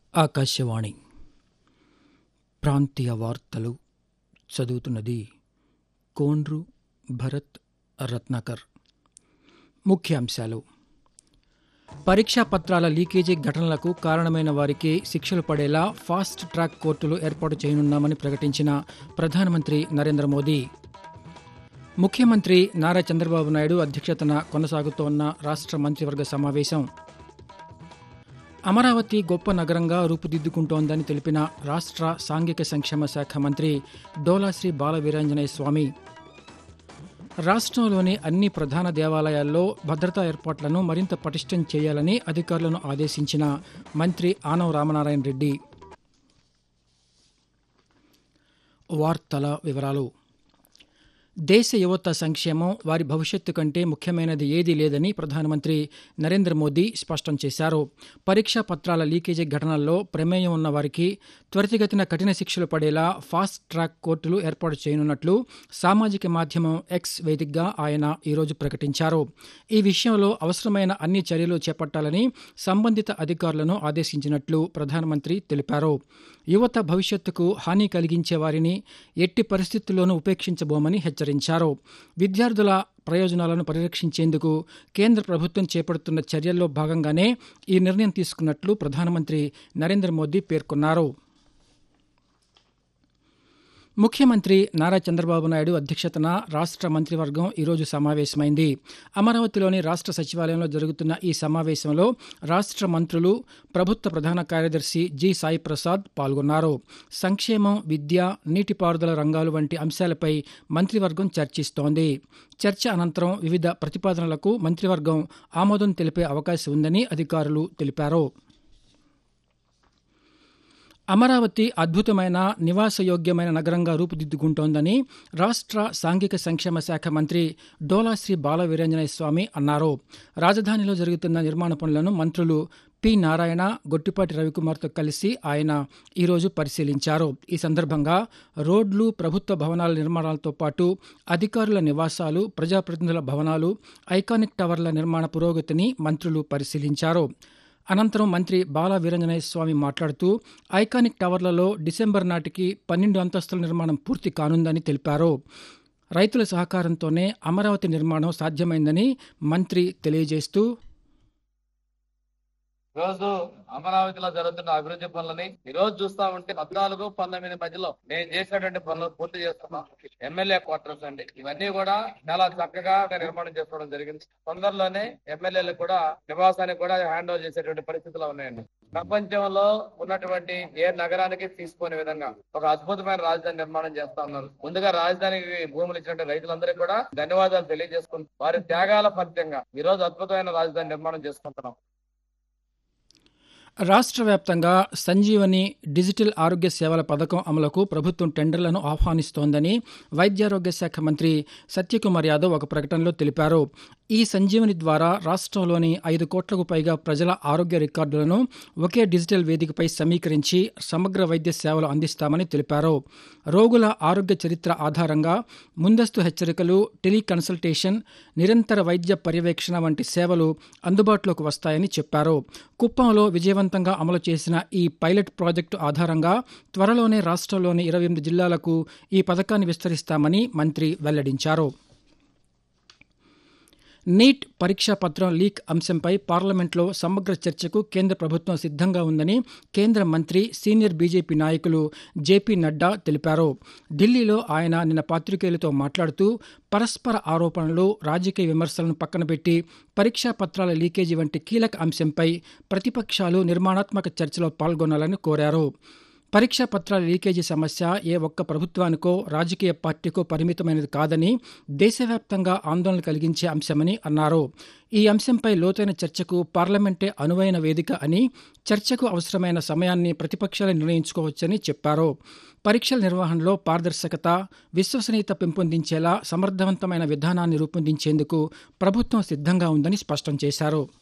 ఆకాశవాణి ప్రాంతీయ వార్తలు చదువుతున్నది కోండ్రు భరత్ రత్నాకర్ ముఖ్యాంశాలు పరీక్షా పత్రాల లీకేజీ ఘటనలకు కారణమైన వారికి శిక్షలు పడేలా ఫాస్ట్ ట్రాక్ కోర్టులు ఏర్పాటు చేయనున్నామని ప్రకటించిన ప్రధానమంత్రి నరేంద్ర మోదీ ముఖ్యమంత్రి నారా చంద్రబాబు నాయుడు అధ్యక్షతన కొనసాగుతోన్న రాష్ట్ర మంత్రివర్గ సమావేశం అమరావతి గొప్ప నగరంగా రూపుదిద్దుకుంటోందని తెలిపిన రాష్ట్ర సాంఘిక సంక్షేమ శాఖ మంత్రి డోలాశ్రీ బాల వీరాంజనేయ స్వామి రాష్ట్రంలోని అన్ని ప్రధాన దేవాలయాల్లో భద్రతా ఏర్పాట్లను మరింత పటిష్టం చేయాలని అధికారులను ఆదేశించిన మంత్రి ఆనవ రామనారాయణ రెడ్డి వార్తల వివరాలు దేశ యువత సంక్షేమం వారి భవిష్యత్తు కంటే ముఖ్యమైనది ఏదీ లేదని ప్రధానమంత్రి నరేంద్ర మోదీ స్పష్టం చేశారు పరీక్షా పత్రాల లీకేజీ ఘటనల్లో ప్రమేయం ఉన్న వారికి త్వరితగతిన కఠిన శిక్షలు పడేలా ఫాస్ట్ ట్రాక్ కోర్టులు ఏర్పాటు చేయనున్నట్లు సామాజిక మాధ్యమం ఎక్స్ వేదికగా ఆయన ఈరోజు ప్రకటించారు ఈ విషయంలో అవసరమైన అన్ని చర్యలు చేపట్టాలని సంబంధిత అధికారులను ఆదేశించినట్లు ప్రధానమంత్రి తెలిపారు యువత భవిష్యత్తుకు హాని కలిగించే వారిని ఎట్టి పరిస్థితుల్లోనూ ఉపేక్షించబోమని హెచ్చరించారు విద్యార్థుల ప్రయోజనాలను పరిరక్షించేందుకు కేంద్ర ప్రభుత్వం చేపడుతున్న చర్యల్లో భాగంగానే ఈ నిర్ణయం తీసుకున్నట్లు ప్రధానమంత్రి నరేంద్ర మోదీ పేర్కొన్నారు ముఖ్యమంత్రి నారా చంద్రబాబు నాయుడు అధ్యక్షతన రాష్ట్ర మంత్రివర్గం ఈరోజు సమావేశమైంది అమరావతిలోని రాష్ట్ర సచివాలయంలో జరుగుతున్న ఈ సమావేశంలో రాష్ట్ర మంత్రులు ప్రభుత్వ ప్రధాన కార్యదర్శి జి సాయి ప్రసాద్ పాల్గొన్నారు సంక్షేమం విద్య నీటిపారుదల రంగాలు వంటి అంశాలపై మంత్రివర్గం చర్చిస్తోంది చర్చ అనంతరం వివిధ ప్రతిపాదనలకు మంత్రివర్గం ఆమోదం తెలిపే అవకాశం ఉందని అధికారులు తెలిపారు అమరావతి అద్భుతమైన నివాసయోగ్యమైన నగరంగా రూపుదిద్దుకుంటోందని రాష్ట్ర సాంఘిక సంక్షేమ శాఖ మంత్రి డోలాశ్రీ బాల వీరంజనేయ స్వామి అన్నారు రాజధానిలో జరుగుతున్న నిర్మాణ పనులను మంత్రులు పి నారాయణ గొట్టిపాటి రవికుమార్తో కలిసి ఆయన ఈరోజు పరిశీలించారు ఈ సందర్భంగా రోడ్లు ప్రభుత్వ భవనాల నిర్మాణాలతో పాటు అధికారుల నివాసాలు ప్రజాప్రతినిధుల భవనాలు ఐకానిక్ టవర్ల నిర్మాణ పురోగతిని మంత్రులు పరిశీలించారు అనంతరం మంత్రి బాల వీరంజనేయ స్వామి మాట్లాడుతూ ఐకానిక్ టవర్లలో డిసెంబర్ నాటికి పన్నెండు అంతస్తుల నిర్మాణం పూర్తి కానుందని తెలిపారు రైతుల సహకారంతోనే అమరావతి నిర్మాణం సాధ్యమైందని మంత్రి తెలియజేస్తూ రోజు అమరావతిలో జరుగుతున్న అభివృద్ధి పనులని ఈ రోజు చూస్తా ఉంటే పద్నాలుగు పంతొమ్మిది మధ్యలో నేను చేసినటువంటి పనులు పూర్తి చేస్తున్నాం ఎమ్మెల్యే క్వార్టర్స్ అండి ఇవన్నీ కూడా చాలా చక్కగా నిర్మాణం చేసుకోవడం జరిగింది తొందరలోనే ఎమ్మెల్యేలు కూడా నివాసానికి కూడా హ్యాండ్ ఓవర్ చేసేటువంటి పరిస్థితులు ఉన్నాయండి ప్రపంచంలో ఉన్నటువంటి ఏ నగరానికి తీసుకునే విధంగా ఒక అద్భుతమైన రాజధాని నిర్మాణం చేస్తా ఉన్నారు ముందుగా రాజధానికి భూములు ఇచ్చినటువంటి రైతులందరికీ కూడా ధన్యవాదాలు తెలియజేసుకుంటూ వారి త్యాగాల ఫలితంగా ఈ రోజు అద్భుతమైన రాజధాని నిర్మాణం చేసుకుంటున్నాం రాష్ట్ర వ్యాప్తంగా సంజీవని డిజిటల్ ఆరోగ్య సేవల పథకం అమలుకు ప్రభుత్వం టెండర్లను ఆహ్వానిస్తోందని వైద్యారోగ్య శాఖ మంత్రి సత్యకుమార్ యాదవ్ ఒక ప్రకటనలో తెలిపారు ఈ సంజీవని ద్వారా రాష్ట్రంలోని ఐదు కోట్లకు పైగా ప్రజల ఆరోగ్య రికార్డులను ఒకే డిజిటల్ వేదికపై సమీకరించి సమగ్ర వైద్య సేవలు అందిస్తామని తెలిపారు రోగుల ఆరోగ్య చరిత్ర ఆధారంగా ముందస్తు హెచ్చరికలు టెలికన్సల్టేషన్ నిరంతర వైద్య పర్యవేక్షణ వంటి సేవలు అందుబాటులోకి వస్తాయని చెప్పారు కుప్పంలో విజయవంతంగా అమలు చేసిన ఈ పైలట్ ప్రాజెక్టు ఆధారంగా త్వరలోనే రాష్ట్రంలోని ఇరవై ఎనిమిది జిల్లాలకు ఈ పథకాన్ని విస్తరిస్తామని మంత్రి వెల్లడించారు నీట్ పరీక్షా పత్రం లీక్ అంశంపై పార్లమెంట్లో సమగ్ర చర్చకు కేంద్ర ప్రభుత్వం సిద్ధంగా ఉందని కేంద్ర మంత్రి సీనియర్ బీజేపీ నాయకులు జేపీ నడ్డా తెలిపారు ఢిల్లీలో ఆయన నిన్న పాత్రికేయులతో మాట్లాడుతూ పరస్పర ఆరోపణలు రాజకీయ విమర్శలను పక్కన పెట్టి పరీక్షా పత్రాల లీకేజీ వంటి కీలక అంశంపై ప్రతిపక్షాలు నిర్మాణాత్మక చర్చలో పాల్గొనాలని కోరారు పరీక్షా పత్రాల లీకేజీ సమస్య ఏ ఒక్క ప్రభుత్వానికో రాజకీయ పార్టీకో పరిమితమైనది కాదని దేశవ్యాప్తంగా ఆందోళన కలిగించే అంశమని అన్నారు ఈ అంశంపై లోతైన చర్చకు పార్లమెంటే అనువైన వేదిక అని చర్చకు అవసరమైన సమయాన్ని ప్రతిపక్షాలు నిర్ణయించుకోవచ్చని చెప్పారు పరీక్షల నిర్వహణలో పారదర్శకత విశ్వసనీయత పెంపొందించేలా సమర్థవంతమైన విధానాన్ని రూపొందించేందుకు ప్రభుత్వం సిద్ధంగా ఉందని స్పష్టం చేశారు